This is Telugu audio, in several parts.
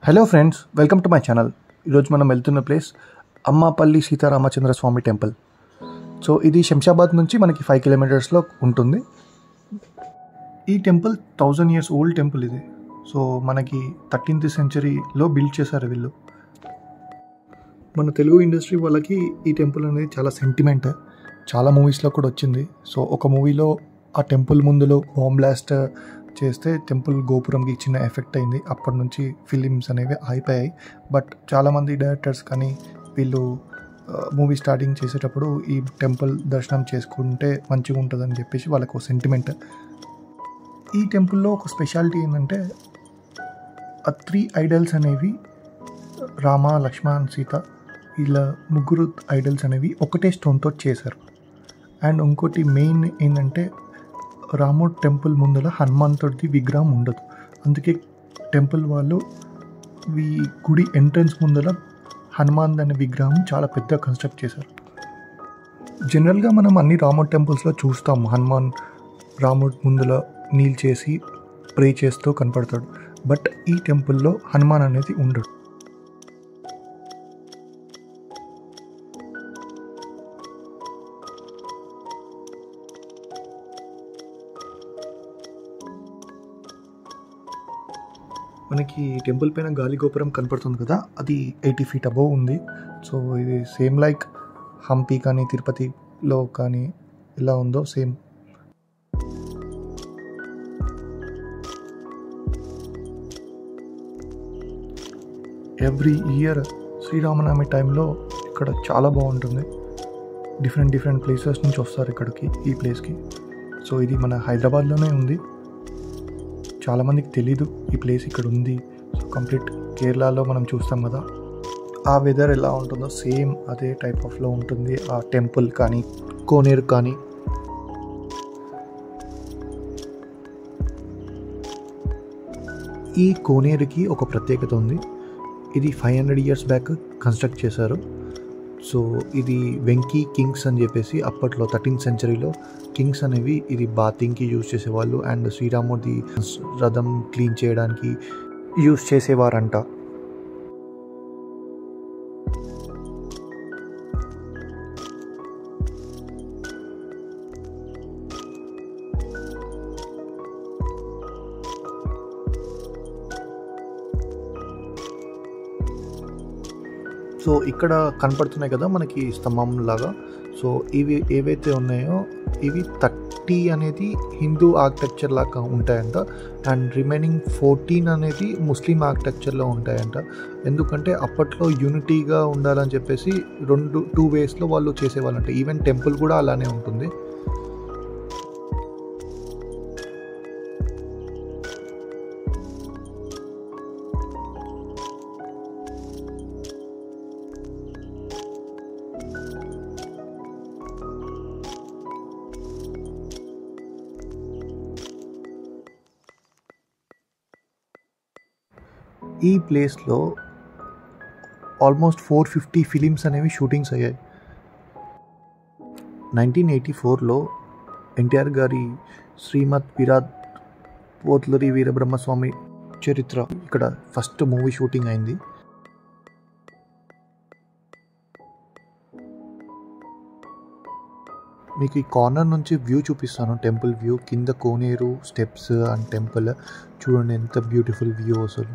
hello friends welcome to my channel ఈరోజు మనం వెళ్తున్న place Ammapalli Sitaramachandra Swamy temple so ఇది శంషాబాద్ నుంచి మనకి ఫైవ్ కిలోమీటర్స్లో ఉంటుంది ఈ temple thousand years old temple ఇది సో మనకి థర్టీన్త్ సెంచరీలో బిల్డ్ చేశారు వీళ్ళు మన తెలుగు ఇండస్ట్రీ వాళ్ళకి ఈ టెంపుల్ అనేది చాలా సెంటిమెంట్ చాలా మూవీస్లో కూడా వచ్చింది సో ఒక మూవీలో ఆ టెంపుల్ ముందులో బాంబ్ బ్లాస్ట్ చేస్తే టెంపుల్ గోపురంకి చిన్న ఎఫెక్ట్ అయింది అప్పటి నుంచి ఫిలిమ్స్ అనేవి ఆగిపోయాయి బట్ చాలామంది డైరెక్టర్స్ కానీ వీళ్ళు మూవీ స్టార్టింగ్ చేసేటప్పుడు ఈ టెంపుల్ దర్శనం చేసుకుంటే మంచిగా ఉంటుందని చెప్పేసి వాళ్ళకు సెంటిమెంట్ ఈ టెంపుల్లో ఒక స్పెషాలిటీ ఏంటంటే ఆ త్రీ ఐడల్స్ అనేవి రామ లక్ష్మణ్ సీత వీళ్ళ ముగ్గురు ఐడల్స్ అనేవి ఒకటే స్టోన్తో చేశారు అండ్ ఇంకోటి మెయిన్ ఏంటంటే రాముడు టెంపుల్ ముందర హనుమంతుడిది విగ్రహం ఉండదు అందుకే టెంపుల్ వాళ్ళు ఈ గుడి ఎంట్రన్స్ ముందర హనుమాన్ అనే విగ్రహం చాలా పెద్ద కన్స్ట్రక్ట్ చేశారు జనరల్గా మనం అన్ని రాముడు టెంపుల్స్లో చూస్తాం హనుమాన్ రాముడు ముందర నీల్ చేసి ప్రే చేస్తూ కనపడతాడు బట్ ఈ టెంపుల్లో హనుమాన్ అనేది ఉండడు మనకి టెంపుల్ పైన గాలి గోపురం కనపడుతుంది కదా అది ఎయిటీ ఫీట్ అబోవ్ ఉంది సో ఇది సేమ్ లైక్ హంపి కానీ తిరుపతిలో కానీ ఎలా ఉందో సేమ్ ఎవ్రీ ఇయర్ శ్రీరామనవమి టైంలో ఇక్కడ చాలా బాగుంటుంది డిఫరెంట్ డిఫరెంట్ ప్లేసెస్ నుంచి వస్తారు ఇక్కడికి ఈ ప్లేస్కి సో ఇది మన హైదరాబాద్లోనే ఉంది చాలామందికి తెలీదు ఈ ప్లేస్ ఇక్కడ ఉంది సో కంప్లీట్ కేరళలో మనం చూస్తాం కదా ఆ వెదర్ ఎలా ఉంటుందో సేమ్ అదే టైప్ ఆఫ్లో ఉంటుంది ఆ టెంపుల్ కానీ కోనేరు కానీ ఈ కోనేరుకి ఒక ప్రత్యేకత ఉంది ఇది five hundred years back construct చేశారు సో ఇది వెంకీ కింగ్స్ అని చెప్పేసి అప్పట్లో థర్టీన్త్ సెంచరీలో కింగ్స్ అనేవి ఇది బాతింగ్కి యూజ్ చేసేవాళ్ళు అండ్ శ్రీరాముడి రథం క్లీన్ చేయడానికి యూజ్ చేసేవారంట సో ఇక్కడ కనపడుతున్నాయి కదా మనకి స్తంభం లాగా సో ఇవి ఏవైతే ఉన్నాయో ఇవి థర్టీ అనేది హిందూ ఆర్కిటెక్చర్ లాగా ఉంటాయంట అండ్ రిమైనింగ్ ఫోర్టీన్ అనేది ముస్లిం ఆర్కిటెక్చర్లో ఉంటాయంట ఎందుకంటే అప్పట్లో యూనిటీగా ఉండాలని చెప్పేసి రెండు టూ వేస్లో వాళ్ళు చేసేవాళ్ళంట ఈవెన్ టెంపుల్ కూడా అలానే ఉంటుంది ఈ ప్లేస్లో ఆల్మోస్ట్ ఫోర్ ఫిఫ్టీ ఫిలిమ్స్ అనేవి షూటింగ్స్ అయ్యాయి నైన్టీన్ ఎయిటీ ఫోర్లో ఎన్టీఆర్ గారి శ్రీమద్ విరాట్ పోత్లూరి వీరబ్రహ్మస్వామి చరిత్ర ఇక్కడ ఫస్ట్ మూవీ షూటింగ్ అయింది మీకు ఈ కార్నర్ నుంచి వ్యూ చూపిస్తాను టెంపుల్ వ్యూ కింద కోనేరు స్టెప్స్ అండ్ టెంపుల్ చూడండి ఎంత బ్యూటిఫుల్ వ్యూ అసలు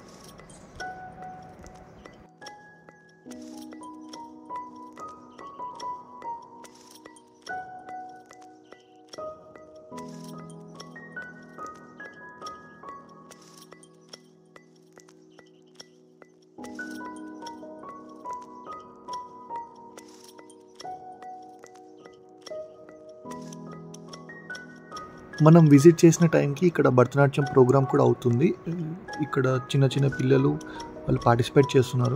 మనం విజిట్ చేసిన టైంకి ఇక్కడ భరతనాట్యం ప్రోగ్రామ్ కూడా అవుతుంది ఇక్కడ చిన్న చిన్న పిల్లలు వాళ్ళు పార్టిసిపేట్ చేస్తున్నారు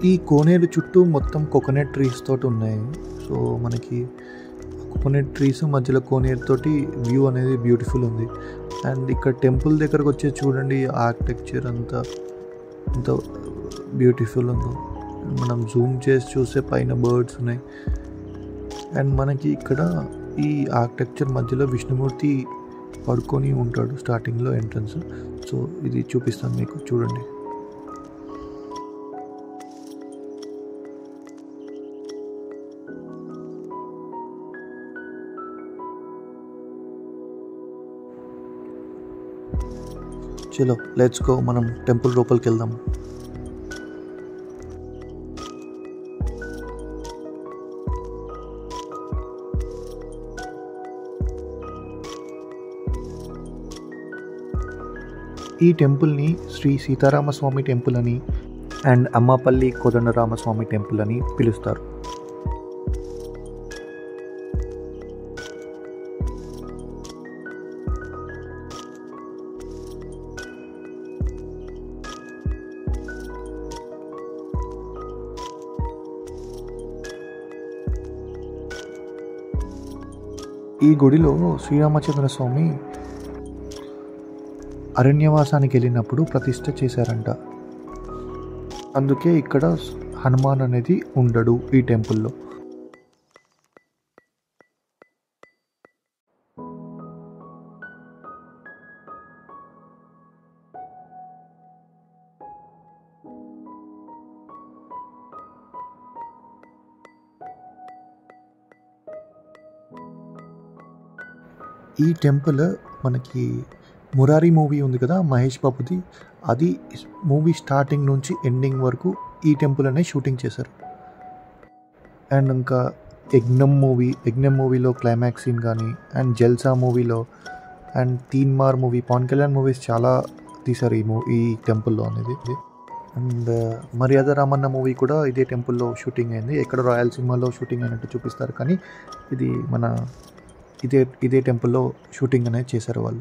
ఈ కోనేరు చుట్టూ మొత్తం కోకోనట్ ట్రీస్ తోటి ఉన్నాయి సో మనకి కోకోనట్ ట్రీస్ మధ్యలో కోనేరు తోటి వ్యూ అనేది బ్యూటిఫుల్ ఉంది అండ్ ఇక్కడ టెంపుల్ దగ్గరకు వచ్చే చూడండి ఆర్కిటెక్చర్ అంతా ఎంత బ్యూటిఫుల్ ఉందో మనం జూమ్ చేసి చూసే పైన బర్డ్స్ ఉన్నాయి అండ్ మనకి ఇక్కడ ఈ ఆర్కిటెక్చర్ మధ్యలో విష్ణుమూర్తి పడుకొని ఉంటాడు స్టార్టింగ్లో ఎంట్రన్స్ సో ఇది చూపిస్తాను మీకు చూడండి చలో లెట్స్ గో మనం టెంపుల్ లోపలికి వెళ్దాం ఈ టెంపుల్ని శ్రీ సీతారామస్వామి టెంపుల్ అని అండ్ అమ్మపల్లి కోదండరామస్వామి టెంపుల్ అని పిలుస్తారు ఈ గుడిలో శ్రీరామచంద్ర స్వామి అరణ్యవాసానికి వెళ్ళినప్పుడు ప్రతిష్ఠ చేశారంట అందుకే ఇక్కడ హనుమాన్ అనేది ఉండడు ఈ టెంపుల్లో ఈ టెంపుల్ మనకి మురారి మూవీ ఉంది కదా మహేష్ బాబుది అది మూవీ స్టార్టింగ్ నుంచి ఎండింగ్ వరకు ఈ టెంపుల్ అనే షూటింగ్ చేశారు అండ్ ఇంకా యజ్ఞం మూవీ యజ్ఞం మూవీలో క్లైమాక్స్ సీన్ కానీ అండ్ జల్సా మూవీలో అండ్ తీన్ మార్ మూవీ పవన్ కళ్యాణ్ మూవీస్ చాలా తీశారు ఈ మూ ఈ టెంపుల్లో అనేది అండ్ మర్యాద రామన్న మూవీ కూడా ఇదే టెంపుల్లో షూటింగ్ అయింది ఎక్కడ రాయలసీమలో షూటింగ్ అయినట్టు చూపిస్తారు కానీ ఇది మన ఇదే ఇదే టెంపుల్లో షూటింగ్ అనేది చేశారు వాళ్ళు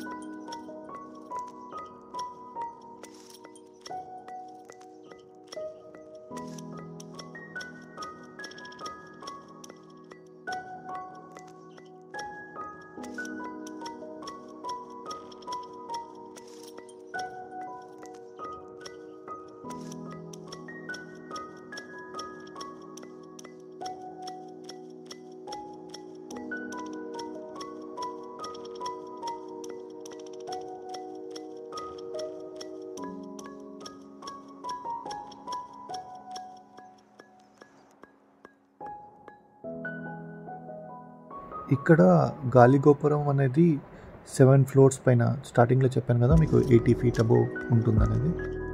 ఇక్కడ గాలిగోపురం అనేది సెవెన్ ఫ్లోర్స్ పైన స్టార్టింగ్లో చెప్పాను కదా మీకు ఎయిటీ ఫీట్ అబోవ్ ఉంటుందనేది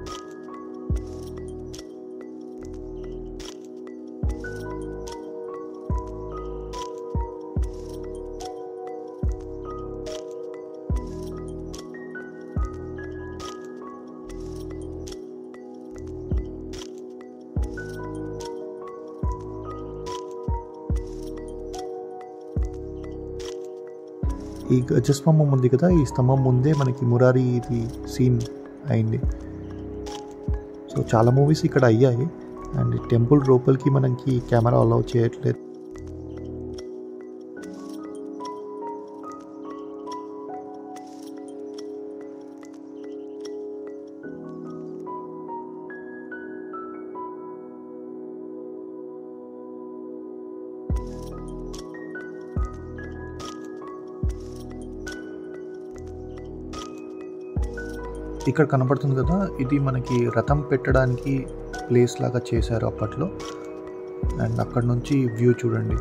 ఈ గజస్తంభం ఉంది కదా ఈ స్తంభం ముందే మనకి మురారి ఇది సీన్ అయింది సో చాలా మూవీస్ ఇక్కడ అయ్యాయి అండ్ టెంపుల్ లోపలికి మనకి కెమెరా అలౌ చేయట్లేదు ఇక్కడ కనపడుతుంది కదా ఇది మనకి రథం పెట్టడానికి ప్లేస్ లాగా చేశారు అప్పట్లో అండ్ అక్కడ నుంచి వ్యూ చూడండి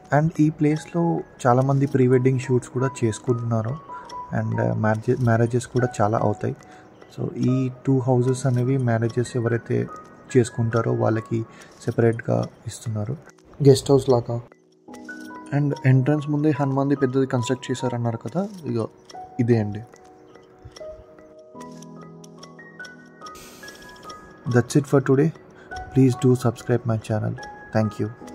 అండ్ ఈ ప్లేస్లో చాలామంది ప్రీ వెడ్డింగ్ షూట్స్ కూడా చేసుకుంటున్నారు అండ్ మ్యారేజ్ మ్యారేజెస్ కూడా చాలా అవుతాయి సో ఈ టూ హౌసెస్ అనేవి మ్యారేజెస్ ఎవరైతే చేసుకుంటారో వాళ్ళకి సెపరేట్గా ఇస్తున్నారు గెస్ట్ హౌస్ లాగా అండ్ ఎంట్రన్స్ ముందే హనుమాన్ది పెద్దది కన్స్ట్రక్ట్ చేశారన్నారు కదా ఇక ఇదే అండి that's it for today please do subscribe my channel thank you